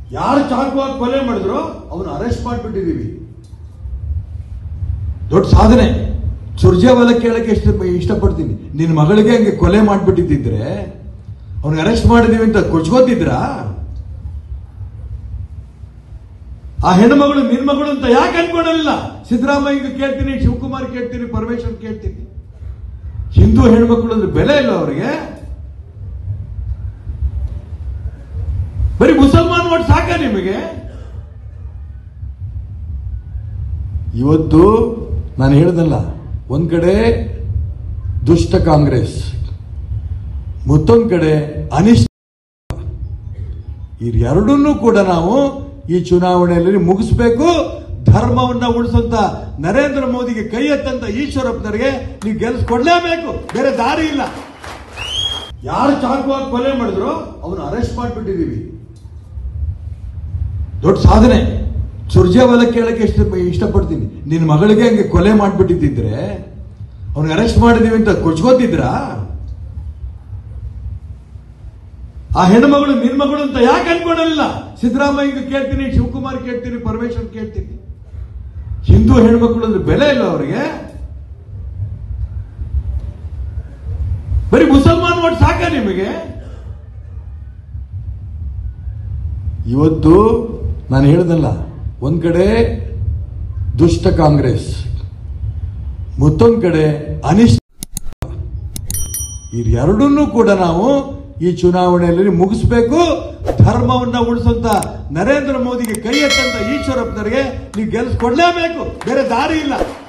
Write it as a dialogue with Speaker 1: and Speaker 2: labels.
Speaker 1: ಯಾರು ಚಾಕುವಾಗಿ ಕೊಲೆ ಮಾಡಿದ್ರು ಅವನು ಅರೆಸ್ಟ್ ಮಾಡಿಬಿಟ್ಟಿದೀವಿ ದೊಡ್ಡ ಸಾಧನೆ ಸುರ್ಜೇವಾಲ ಕೇಳಕ್ಕೆ ಇಷ್ಟ ಇಷ್ಟಪಡ್ತೀನಿ ನಿನ್ನ ಮಗಳಿಗೆ ಹಂಗೆ ಕೊಲೆ ಮಾಡ್ಬಿಟ್ಟಿದ್ದಿದ್ರೆ ಅವ್ನಿಗೆ ಅರೆಸ್ಟ್ ಮಾಡಿದೀವಿ ಅಂತ ಕೊಚ್ಕೋತಿದ್ರಾ ಆ ಹೆಣ್ಮಗಳು ನಿನ್ ಮಗಳು ಅಂತ ಯಾಕೆ ಅನ್ಕೊಳಲ್ಲ ಸಿದ್ದರಾಮಯ್ಯ ಕೇಳ್ತೀನಿ ಶಿವಕುಮಾರ್ ಕೇಳ್ತೀನಿ ಪರಮೇಶ್ವರ್ ಕೇಳ್ತೀನಿ ಹಿಂದೂ ಹೆಣ್ಮಕ್ಳು ಅಂದ್ರೆ ಬೆಲೆ ಇಲ್ಲ ಅವರಿಗೆ ಬರೀ ಮುಸಲ್ಮಾನ್ ಓಟ್ ಸಾಕ ನಿಮಗೆ ಇವತ್ತು ನಾನು ಹೇಳ್ದಲ್ಲ ಒಂದ್ ಕಡೆ ದುಷ್ಟ ಕಾಂಗ್ರೆಸ್ ಮತ್ತೊಂದ್ ಕಡೆ ಅನಿಷ್ಟ ಈ ಎರಡನ್ನೂ ಕೂಡ ನಾವು ಈ ಚುನಾವಣೆಯಲ್ಲಿ ಮುಗಿಸ್ಬೇಕು ಧರ್ಮವನ್ನ ಉಳಿಸಂತ ನರೇಂದ್ರ ಮೋದಿಗೆ ಕೈ ಎತ್ತಂತ ಈಶ್ವರಪ್ಪನವರಿಗೆ ನೀವು ಗೆಲ್ಸ್ಕೊಡ್ಲೇಬೇಕು ಬೇರೆ ದಾರಿ ಇಲ್ಲ ಯಾರು ಚಾಕುವಾಗಿ ಕೊಲೆ ಮಾಡಿದ್ರು ಅವನು ಅರೆಸ್ಟ್ ಮಾಡಿಬಿಟ್ಟಿದೀವಿ ದೊಡ್ಡ ಸಾಧನೆ ಸುರ್ಜೇವಾಲ ಕೇಳಕ್ಕೆ ಇಷ್ಟ ಇಷ್ಟಪಡ್ತೀನಿ ನಿನ್ನ ಮಗಳಿಗೆ ಹಂಗೆ ಕೊಲೆ ಮಾಡ್ಬಿಟ್ಟಿದ್ದಿದ್ರೆ ಅವ್ನಿಗೆ ಅರೆಸ್ಟ್ ಮಾಡಿದೀವಿ ಅಂತ ಕೊಚ್ಕೋತಿದ್ರಾ ಆ ಹೆಣ್ಮಗಳು ನಿನ್ ಮಗಳು ಅಂತ ಯಾಕೆ ಅನ್ಕೊಳಲ್ಲ ಸಿದ್ದರಾಮಯ್ಯ ಕೇಳ್ತೀನಿ ಶಿವಕುಮಾರ್ ಕೇಳ್ತೀನಿ ಪರಮೇಶ್ವರ್ ಕೇಳ್ತೀನಿ ಹಿಂದೂ ಹೆಣ್ಮಕ್ಳು ಅಂದ್ರೆ ಬೆಲೆ ಇಲ್ಲ ಅವರಿಗೆ ಬರೀ ಮುಸಲ್ಮಾನ್ ಓಟ್ ಸಾಕ ನಿಮಗೆ ಇವತ್ತು ನಾನು ಹೇಳ್ದಲ್ಲ ಒಂದ್ ಕಡೆ ದುಷ್ಟ ಕಾಂಗ್ರೆಸ್ ಮತ್ತೊಂದ್ ಕಡೆ ಅನಿಷ್ಟ ಈ ಎರಡನ್ನೂ ಕೂಡ ನಾವು ಈ ಚುನಾವಣೆಯಲ್ಲಿ ಮುಗಿಸ್ಬೇಕು ಧರ್ಮವನ್ನ ಉಳಿಸಂತ ನರೇಂದ್ರ ಮೋದಿಗೆ ಕೈ ಎತ್ತಂತ ಈಶ್ವರಪ್ಪನವರಿಗೆ ನೀವು ಗೆಲ್ಸ್ಕೊಡ್ಲೇಬೇಕು ಬೇರೆ ದಾರಿ ಇಲ್ಲ